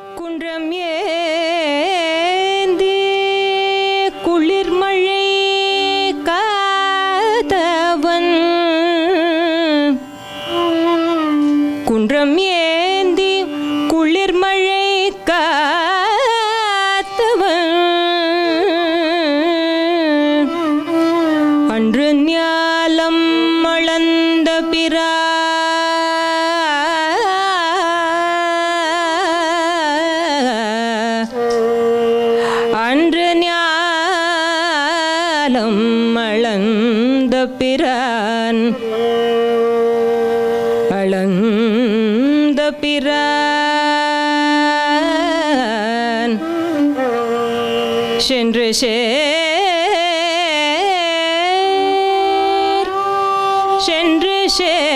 குன்றம் ஏந்தி குளிர்மழை காத்தவன் குன்றம் ஏந்தி குளிர்மழை காத்தவன் அன்று ஞாலம் மளந்த பிறா அன்று ஞாலம் மளந்த பிறான் அளந்த பிறான் சென்று சேர் சென்று சேர்